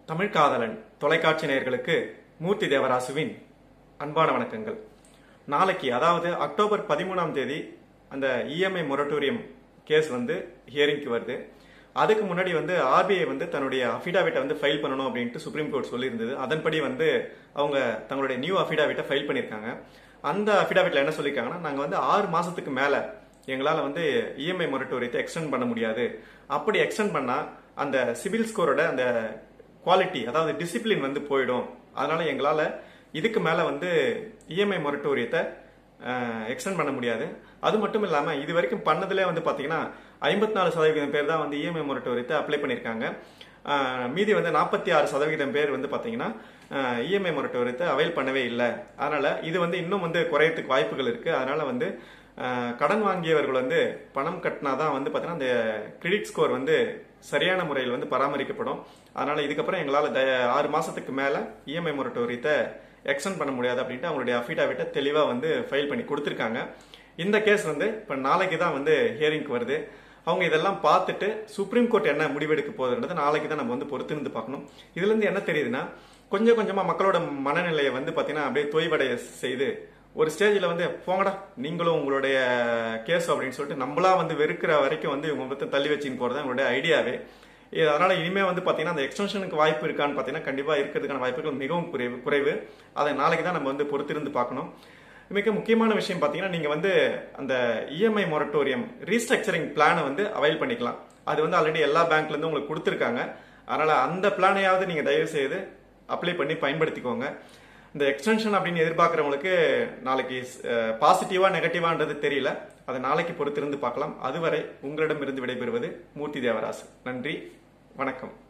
தமிழ் காதலன் தொலைக்காட்சி நேயர்களுக்கு மூர்த்தி தேவராசுவின் அன்பான வணக்கங்கள் நாளைக்கு அதாவது அக்டோபர் பதிமூணாம் தேதி அந்த இஎம்ஐ மொரட்டோரியம் கேஸ் வந்து ஹியரிங்க்கு வருது அதுக்கு முன்னாடி வந்து ஆர்பிஐ வந்து தன்னுடைய அஃபிடாவிட்டை வந்து ஃபைல் பண்ணணும் அப்படின்ட்டு சுப்ரீம் கோர்ட் சொல்லியிருந்தது அதன்படி வந்து அவங்க தங்களுடைய நியூ அஃபிடாவிட்டை ஃபைல் பண்ணியிருக்காங்க அந்த அஃபிடாவிட்ல என்ன சொல்லியிருக்காங்கன்னா நாங்கள் வந்து ஆறு மாசத்துக்கு மேலே எங்களால் வந்து இஎம்ஐ மொரட்டோரியத்தை எக்ஸ்டெண்ட் பண்ண முடியாது அப்படி எக்ஸ்டெண்ட் பண்ணால் அந்த சிபில் ஸ்கோரோட அந்த குவாலிட்டி அதாவது டிசிப்ளின் வந்து போயிடும் அதனால எங்களால் இதுக்கு மேலே வந்து இஎம்ஐ மொரட்டோரியத்தை எக்ஸ்டெண்ட் பண்ண முடியாது அது மட்டும் இல்லாமல் இது வரைக்கும் பண்ணதுலே வந்து பார்த்தீங்கன்னா ஐம்பத்தி நாலு சதவீதம் பேர் தான் வந்து இஎம்ஐ மொரட்டோரியத்தை அப்ளை பண்ணியிருக்காங்க ஆஹ் மீதி வந்து நாற்பத்தி ஆறு சதவீதம் பேர் வந்து பார்த்தீங்கன்னா இஎம்ஐ மொரட்டோரியத்தை அவைல் பண்ணவே இல்லை அதனால இது வந்து இன்னும் வந்து குறையத்துக்கு வாய்ப்புகள் இருக்கு அதனால வந்து ஆஹ் கடன் வாங்கியவர்கள் வந்து பணம் கட்டினா தான் வந்து பார்த்தீங்கன்னா அந்த கிரெடிட் ஸ்கோர் வந்து சரியான முறையில் வந்து பராமரிக்கப்படும் அதனால இதுக்கப்புறம் எங்களால் த ஆறு மாசத்துக்கு மேலே இஎம்ஐ மொரட்டோரியத்தை எக்ஸ்டெண்ட் பண்ண முடியாது அப்படின்ட்டு அவங்களுடைய அஃபிடாவிட்டை தெளிவாக வந்து ஃபைல் பண்ணி கொடுத்துருக்காங்க இந்த கேஸ் வந்து இப்போ நாளைக்கு தான் வந்து ஹியரிங்க்கு வருது அவங்க இதெல்லாம் பார்த்துட்டு சுப்ரீம் கோர்ட் என்ன முடிவெடுக்க போகுதுன்றது நாளைக்கு தான் நம்ம வந்து பொறுத்திருந்து பார்க்கணும் இதுல இருந்து என்ன தெரியுதுன்னா கொஞ்சம் கொஞ்சமா மக்களோட மனநிலையை வந்து பாத்தீங்கன்னா அப்படியே தொய்வடைய செய்து ஒரு ஸ்டேஜில் வந்து போங்கடா நீங்களும் உங்களுடைய கேஸ் அப்படின்னு சொல்லிட்டு நம்மளா வந்து வெறுக்கிற வரைக்கும் வந்து இவங்க வந்து தள்ளி வச்சுன்னு போறது உங்களுடைய ஐடியாவே இது அதனால இனிமே வந்து பாத்தீங்கன்னா அந்த எக்ஸ்டென்ஷனுக்கு வாய்ப்பு இருக்கான்னு பாத்தீங்கன்னா கண்டிப்பா இருக்கிறதுக்கான வாய்ப்புகள் மிகவும் குறைவு குறைவு அதை நாளைக்கு தான் நம்ம வந்து பொறுத்திருந்து பார்க்கணும் மிக முக்கியமான விஷயம் பார்த்தீங்கன்னா நீங்கள் வந்து அந்த இஎம்ஐ மொரட்டோரியம் ரீஸ்ட்ரக்சரிங் பிளானை வந்து அவைல் பண்ணிக்கலாம் அது வந்து ஆல்ரெடி எல்லா பேங்க்லேருந்து உங்களுக்கு கொடுத்துருக்காங்க அதனால் அந்த பிளானையாவது நீங்கள் தயவு செய்து அப்ளை பண்ணி பயன்படுத்திக்கோங்க இந்த எக்ஸ்டென்ஷன் அப்படின்னு எதிர்பார்க்குறவங்களுக்கு நாளைக்கு பாசிட்டிவா நெகட்டிவான்றது தெரியல அதை நாளைக்கு பொறுத்திருந்து பார்க்கலாம் அதுவரை உங்களிடமிருந்து விடைபெறுவது மூர்த்தி தேவராசு நன்றி வணக்கம்